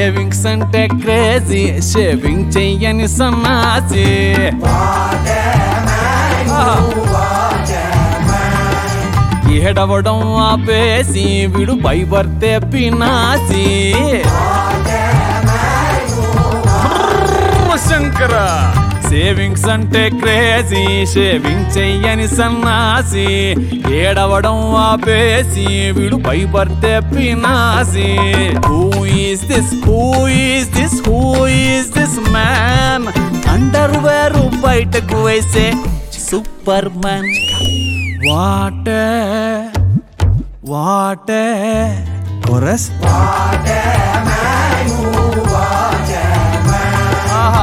Savings అంటే crazy shaving చెయ్యని సన్నాసి ఏడవడం ఆపేసి వీడు పైబర్తే పినాసి శంకర సేవింగ్స్ అంటే క్రేజీ షేవింగ్ చెయ్యని సన్నాసి ఏడవడం ఆపేసి వీడు భయపడితే పినాసి who is this who is this who is this man underwear బయటకు వేసే సూపర్ మ్యాన్ వాటే వాటే కొరస్ ఆహా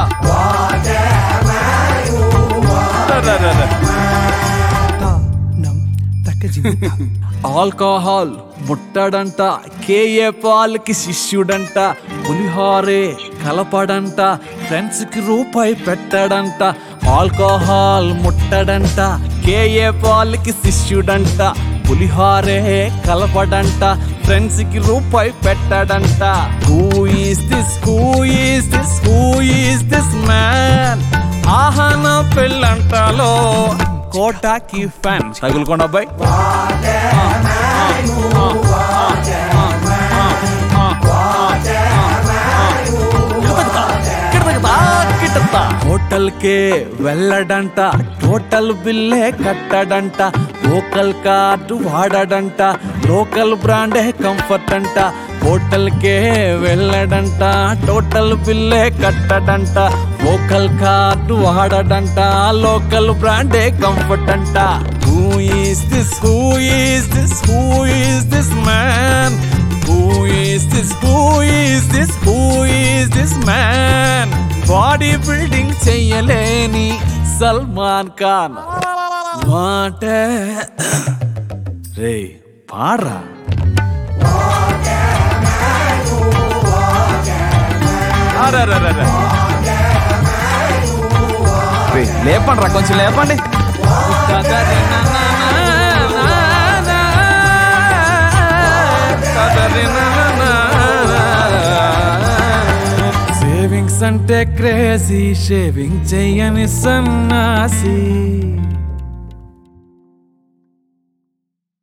ఆల్కహాల్ ముట్టడంట కేఏ పాల్కి శిష్యుడంట పులిహారే కలపడంట ఫ్రెండ్స్ కి రూపాయి పెట్టడంట ఆల్కహాల్ ముట్టడంట కేఏ పాల్కి శిష్యుడంట పులిహారే కలపడంట ఫ్రెండ్స్ కి రూపాయి పెట్టడంట who is this who is this who is this man ఆహన పెళ్ళంటలో కోటాకి ఫ్యాన్ తగులుకోండి అబ్బాయి హోటల్ కే వెళ్ళడంట టోటల్ బిల్లే కట్టడంట లోకల్ కార్డు వాడడంట లోకల్ బ్రాండే కంఫర్ట్ అంట హోటల్ కే వెళ్ళడంట టోటల్ బిల్లే కట్టడంట లోకల్ కార్డు వాడడంట లోకల్ బ్రాండే కంఫర్ట్ అంట who is this who is this who is this man who is this who is this who is this man body building చెయ్యలేని సల్మాన్ ఖాన్ మాటే రే పాడరా అరెరెరెరె. రే, లేపండి రా కొంచెం లేపండి సేవింగ్స్ అంటే క్రేజీ షేవింగ్ చెయ్యని సన్నాసి